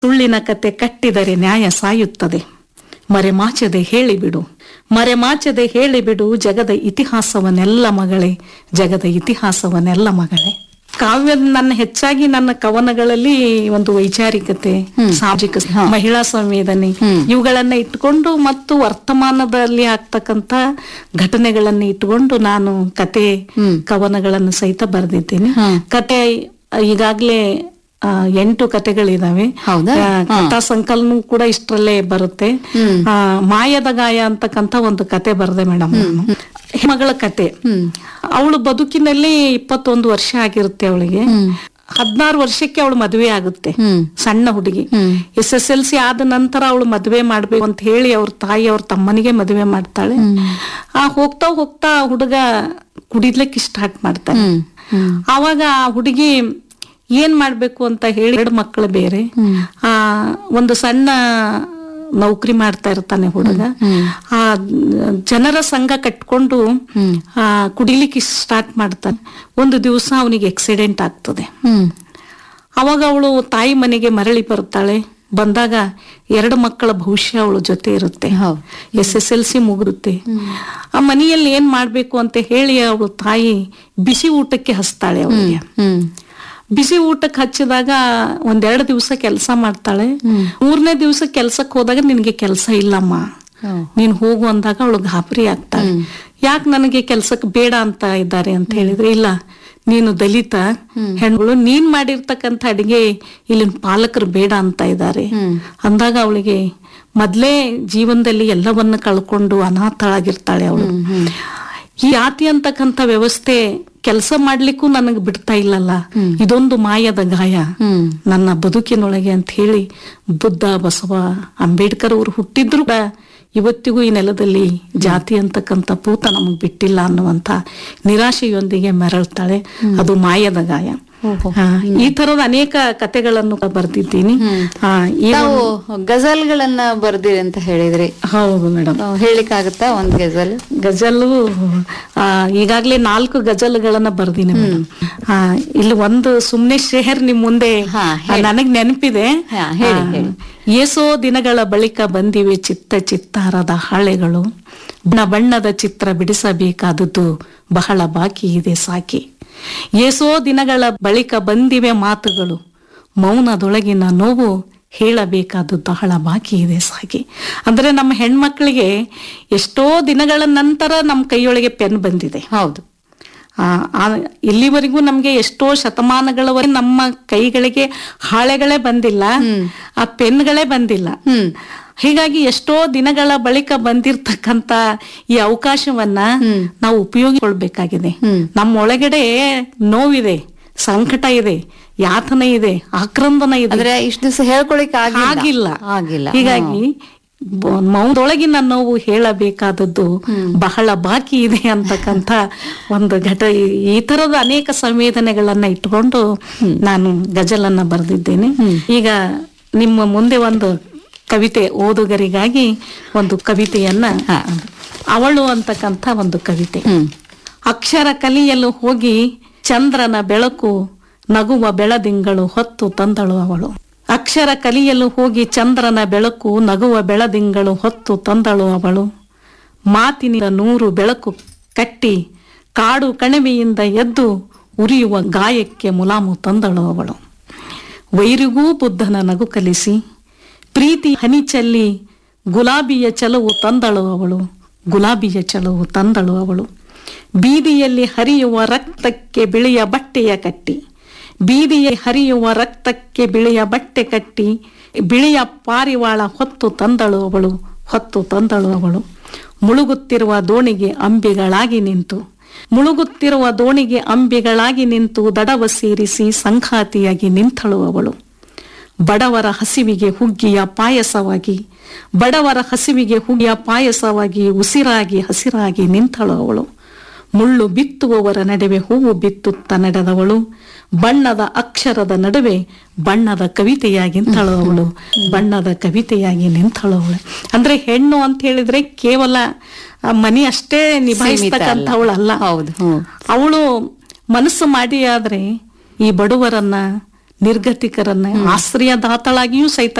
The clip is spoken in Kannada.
ಸುಳ್ಳಿನ ಕತೆ ಕಟ್ಟಿದರೆ ನ್ಯಾಯ ಸಾಯುತ್ತದೆ ಮರೆಮಾಚದೆ ಹೇಳಿಬಿಡು ಮರೆಮಾಚದೆ ಹೇಳಿಬಿಡು ಜಗದ ಇತಿಹಾಸವನ್ನೆಲ್ಲ ಮಗಳೇ ಜಗದ ಇತಿಹಾಸವನ್ನೆಲ್ಲ ಮಗಳೇ ಕಾವ್ಯ ನನ್ನ ಹೆಚ್ಚಾಗಿ ನನ್ನ ಕವನಗಳಲ್ಲಿ ಒಂದು ವೈಚಾರಿಕತೆ ಸಾಮಾಜಿಕ ಮಹಿಳಾ ಸಂವೇದನೆ ಇವುಗಳನ್ನ ಇಟ್ಕೊಂಡು ಮತ್ತು ವರ್ತಮಾನದಲ್ಲಿ ಆಗ್ತಕ್ಕಂತ ಘಟನೆಗಳನ್ನ ಇಟ್ಕೊಂಡು ನಾನು ಕತೆ ಕವನಗಳನ್ನು ಸಹಿತ ಬರೆದಿದ್ದೇನೆ ಕತೆ ಈಗಾಗ್ಲೇ ಆ, ಎಂಟು ಕತೆಗಳಿದಾವೆ ಹೌದಾ? ಆ, ಕಥಾ ಸಂಕಲನ ಕೂಡ ಇಷ್ಟರಲ್ಲೇ ಬರುತ್ತೆ ಆ, ಮಾಯದ ಗಾಯ ಅಂತಕ್ಕಂತ ಒಂದು ಕತೆ ಬರೆದೆ ಮೇಡಮ್ ನಾನು ಮಗಳ ಕತೆ ಅವಳು ಬದುಕಿನಲ್ಲಿ ಇಪ್ಪತ್ತೊಂದು ವರ್ಷ ಆಗಿರುತ್ತೆ ಅವಳಿಗೆ ಹದಿನಾರು ವರ್ಷಕ್ಕೆ ಅವಳು ಮದುವೆ ಆಗುತ್ತೆ ಸಣ್ಣ ಹುಡುಗಿ ಎಸ್ ಎಸ್ ಎಲ್ ಸಿ ಆದ ನಂತರ ಅವಳು ಮದುವೆ ಮಾಡ್ಬೇಕು ಅಂತ ಹೇಳಿ ಅವ್ರ ತಾಯಿ ಅವ್ರ ತಮ್ಮನಿಗೆ ಮದುವೆ ಮಾಡ್ತಾಳೆ ಆ ಹೋಗ್ತಾ ಹೋಗ್ತಾ ಆ ಹುಡುಗ ಕುಡಿಲಿಕ್ಕೆ ಸ್ಟಾರ್ಟ್ ಮಾಡ್ತಾನೆ ಆವಾಗ ಆ ಹುಡುಗಿ ಏನ್ ಮಾಡ್ಬೇಕು ಅಂತ ಹೇಳಿ ಎರಡು ಮಕ್ಕಳು ಬೇರೆ ಆ ಒಂದು ಸಣ್ಣ ನೌಕರಿ ಮಾಡ್ತಾ ಇರ್ತಾನೆ ಹುಡುಗ ಆ ಜನರ ಸಂಘ ಕಟ್ಕೊಂಡು ಆ ಕುಡಿಲಿಕ್ಕೆ ಸ್ಟಾರ್ಟ್ ಮಾಡ್ತಾನೆ ಒಂದು ದಿವಸ ಅವನಿಗೆ ಆಕ್ಸಿಡೆಂಟ್ ಆಗ್ತದೆ ಅವಾಗ ಅವಳು ತಾಯಿ ಮನೆಗೆ ಮರಳಿ ಬರ್ತಾಳೆ ಬಂದಾಗ ಎರಡು ಮಕ್ಕಳ ಭವಿಷ್ಯ ಅವಳ ಜೊತೆ ಇರುತ್ತೆ ಹೌದು. ಎಸ್ ಎಸ್ ಎಲ್ ಸಿ ಮುಗಿರುತ್ತೆ ಆ ಮನೆಯಲ್ಲಿ ಏನ್ ಮಾಡ್ಬೇಕು ಅಂತ ಹೇಳಿ ಅವಳು ತಾಯಿ ಬಿಸಿ ಊಟಕ್ಕೆ ಹಸ್ತಾಳೆ ಅವಳಿಗೆ ಹ್ಮ್ ಬಿಸಿ ಊಟಕ್ಕೆ ಹಚ್ಚಿದಾಗ ಒಂದೆರಡು ದಿವಸ ಕೆಲಸ ಮಾಡ್ತಾಳೆ ಮೂರನೇ ದಿವಸ ಕೆಲ್ಸಕ್ಕೆ ಹೋದಾಗ ನಿನಗೆ ಕೆಲಸ ಇಲ್ಲಮ್ಮ ಹ್ಮ್. ನೀನ್ ಹೋಗು ಅಂದಾಗ ಅವಳು ಗಾಬರಿ ಆಗ್ತಾಳೆ ಯಾಕೆ ನನಗೆ ಕೆಲ್ಸಕ್ಕೆ ಬೇಡ ಅಂತ ಇದ್ದಾರೆ ಅಂತ ಹೇಳಿದ್ರೆ ಇಲ್ಲ ನೀನು ದಲಿತ ಹೆಣ್ಗಳು ನೀನ್ ಮಾಡಿರ್ತಕ್ಕಂಥ ಅಡಿಗೆ ಇಲ್ಲಿನ ಪಾಲಕರು ಬೇಡ ಅಂತ ಇದ್ದಾರೆ ಅಂದಾಗ ಅವಳಿಗೆ ಮೊದ್ಲೇ ಜೀವನದಲ್ಲಿ ಎಲ್ಲವನ್ನ ಕಳ್ಕೊಂಡು ಅನಾಥಳಾಗಿರ್ತಾಳೆ ಅವಳು ಈ ಜಾತಿ ಅಂತಕ್ಕಂಥ ವ್ಯವಸ್ಥೆ ಕೆಲಸ ಮಾಡ್ಲಿಕ್ಕೂ ನನಗೆ ಬಿಡ್ತಾ ಇಲ್ಲಲ್ಲ ಇದೊಂದು ಮಾಯದ ಗಾಯ ನನ್ನ ಬದುಕಿನೊಳಗೆ ಅಂತ ಹೇಳಿ ಬುದ್ಧ ಬಸವ ಅಂಬೇಡ್ಕರ್ ಅವರು ಹುಟ್ಟಿದ್ರು ಕೂಡ ಇವತ್ತಿಗೂ ಈ ನೆಲದಲ್ಲಿ ಜಾತಿ ಅಂತಕ್ಕಂಥ ಪೂತ ನಮಗ್ ಬಿಟ್ಟಿಲ್ಲ ಅನ್ನುವಂತ ನಿರಾಶೆಯೊಂದಿಗೆ ಮೆರಳ್ತಾಳೆ ಅದು ಮಾಯದ ಗಾಯ ಆ, ಈ ತರದ ಅನೇಕ ಕತೆಗಳನ್ನು ಬರೆದಿದ್ದೀನಿ ಆ, ಈ ತಾವು ಗಜಲ್ಗಳನ್ನ ಬರ್ದಿರಿ ಅಂತ ಹೇಳಿದ್ರಿ ಹೌದು ಮೇಡಮ್ ತಾವು ಹೇಳಿಕ್ಕಾಗತ್ತಾ ಒಂದ್ ಗಜಲ್ ಗಜಲು ಆ, ಈಗಾಗ್ಲೇ ನಾಲ್ಕು ಗಜಲ್ಗಳನ್ನ ಬರ್ದೀನಿ ಮೇಡಮ್ ಆ, ಇಲ್ಲಿ ಒಂದು ಸುಮ್ನೆ ಶೇಹರ್ ನಿಮ್ ಮುಂದೆ ಹಾ, ಆ, ನನಗ್ ನೆನಪಿದೆ ಹಾ, ಹೇಳಿ, ಆ, ಹೇಳಿ. ಏಸೋ ದಿನಗಳ ಬಳಿಕ ಬಂದಿವೆ ಚಿತ್ತ ಚಿತ್ತಾರದ ಹಾಳೆಗಳು ಬಣ್ಣ ಬಣ್ಣದ ಚಿತ್ರ ಬಿಡಿಸಬೇಕಾದದ್ದು ಬಹಳ ಬಾಕಿ ಇದೆ ಸಾಕಿ ಏಸೋ ದಿನಗಳ ಬಳಿಕ ಬಂದಿವೆ ಮಾತುಗಳು ಮೌನದೊಳಗಿನ ನೋವು ಹೇಳಬೇಕಾದದ್ದು ಬಹಳ ಬಾಕಿ ಇದೆ ಸಾಕಿ ಅಂದ್ರೆ ನಮ್ಮ ಹೆಣ್ಮಕ್ಳಿಗೆ ಎಷ್ಟೋ ದಿನಗಳ ನಂತರ ನಮ್ಮ ಕೈಯೊಳಗೆ ಪೆನ್ ಬಂದಿದೆ ಹೌದು ಆ, ಆ, ಇಲ್ಲಿವರೆಗೂ ನಮ್ಗೆ ಎಷ್ಟೋ ಶತಮಾನಗಳವರೆಗೆ ನಮ್ಮ ಕೈಗಳಿಗೆ ಹಾಳೆಗಳೇ ಬಂದಿಲ್ಲ ಆ ಪೆನ್ಗಳೇ ಬಂದಿಲ್ಲ ಹೀಗಾಗಿ ಎಷ್ಟೋ ದಿನಗಳ ಬಳಿಕ ಬಂದಿರ್ತಕ್ಕಂತ ಈ ಅವಕಾಶವನ್ನ ನಾವು ಉಪಯೋಗಿಸ್ಕೊಳ್ಬೇಕಾಗಿದೆ ನಮ್ಮ ಒಳಗಡೆ ನೋವಿದೆ ಸಂಕಟ ಇದೆ ಯಾತನೆ ಇದೆ ಆಕ್ರಂದನ ಇದೆ ಅಂದ್ರೆ ಇಷ್ಟ ದಿವಸ ಹೇಳ್ಕೊಳಿಕ್ ಆಗಿಲ್ಲ ಆಗಿಲ್ಲ ಹೀಗಾಗಿ ಬ- ಮೌನದೊಳಗಿನ ನೋವು ಹೇಳಬೇಕಾದದ್ದು ಬಹಳ ಬಾಕಿ ಇದೆ ಅಂತಕ್ಕಂಥ ಒಂದು ಘಟ ಈ- ಈ ತರದ ಅನೇಕ ಸಂವೇದನೆಗಳನ್ನ ಇಟ್ಕೊಂಡು ನಾನು ಗಜಲನ್ನ ಬರೆದಿದ್ದೇನೆ ಈಗ ನಿಮ್ಮ ಮುಂದೆ ಒಂದು ಕವಿತೆ ಓದುಗರಿಗಾಗಿ ಒಂದು ಕವಿತೆಯನ್ನ ಅವಳು ಅಂತಕ್ಕಂಥ ಒಂದು ಕವಿತೆ ಅಕ್ಷರ ಕಲಿಯಲು ಹೋಗಿ ಚಂದ್ರನ ಬೆಳಕು ನಗುವ ಬೆಳದಿಂಗಳು ಹೊತ್ತು ತಂದಳು ಅವಳು ಅಕ್ಷರ ಕಲಿಯಲು ಹೋಗಿ ಚಂದ್ರನ ಬೆಳಕು ನಗುವ ಬೆಳದಿಂಗಳು ಹೊತ್ತು ತಂದಳು ಅವಳು ಮಾತಿನ ನೂರು ಬೆಳಕು ಕಟ್ಟಿ ಕಾಡು ಕಣಿವೆಯಿಂದ ಎದ್ದು ಉರಿಯುವ ಗಾಯಕ್ಕೆ ಮುಲಾಮು ತಂದಳು ಅವಳು ವೈರಿಗೂ ಬುದ್ಧನ ನಗು ಕಲಿಸಿ ಪ್ರೀತಿ ಹನಿ ಚೆಲ್ಲಿ ಗುಲಾಬಿಯ ಚಲವು ತಂದಳು ಅವಳು ಗುಲಾಬಿಯ ಚಲವು ತಂದಳು ಅವಳು ಬೀದಿಯಲ್ಲಿ ಹರಿಯುವ ರಕ್ತಕ್ಕೆ ಬಿಳಿಯ ಬಟ್ಟೆಯ ಕಟ್ಟಿ ಬೀದಿಯ ಹರಿಯುವ ರಕ್ತಕ್ಕೆ ಬಿಳಿಯ ಬಟ್ಟೆ ಕಟ್ಟಿ ಬಿಳಿಯ ಪಾರಿವಾಳ ಹೊತ್ತು ತಂದಳು ಅವಳು ಹೊತ್ತು ತಂದಳು ಅವಳು ಮುಳುಗುತ್ತಿರುವ ದೋಣಿಗೆ ಅಂಬಿಗಳಾಗಿ ನಿಂತು ಮುಳುಗುತ್ತಿರುವ ದೋಣಿಗೆ ಅಂಬಿಗಳಾಗಿ ನಿಂತು ದಡವ ಸೇರಿಸಿ ಸಂಘಾತಿಯಾಗಿ ನಿಂತಳು ಅವಳು ಬಡವರ ಹಸಿವಿಗೆ ಹುಗ್ಗಿಯ ಪಾಯಸವಾಗಿ ಬಡವರ ಹಸಿವಿಗೆ ಹುಗ್ಗಿಯ ಪಾಯಸವಾಗಿ ಉಸಿರಾಗಿ ಹಸಿರಾಗಿ ನಿಂತಳು ಅವಳು ಮುಳ್ಳು ಬಿತ್ತುವವರ ನಡುವೆ ಹೂವು ಬಿತ್ತುತ್ತ ನಡೆದವಳು ಬಣ್ಣದ ಅಕ್ಷರದ ನಡುವೆ ಬಣ್ಣದ ಕವಿತೆಯಾಗಿ ನಿಂತಳು ಅವಳು ಬಣ್ಣದ ಕವಿತೆಯಾಗಿ ನಿಂತಳು ಅವಳು ಅಂದ್ರೆ ಹೆಣ್ಣು ಅಂತ ಹೇಳಿದ್ರೆ ಕೇವಲ ಆ ಮನೆ ಅಷ್ಟೇ ನಿಭಾಯಿಸ್ತಕ್ಕಂಥವಳಲ್ಲ ಹೌದು ಹ್ಮ್ ಅವಳು ಮನಸ್ಸು ಮಾಡಿ ಆದ್ರೆ ಈ ಬಡವರನ್ನ ನಿರ್ಗತಿಕರನ್ನ ಆಶ್ರಯದಾತಳಾಗಿಯೂ ಸಹಿತ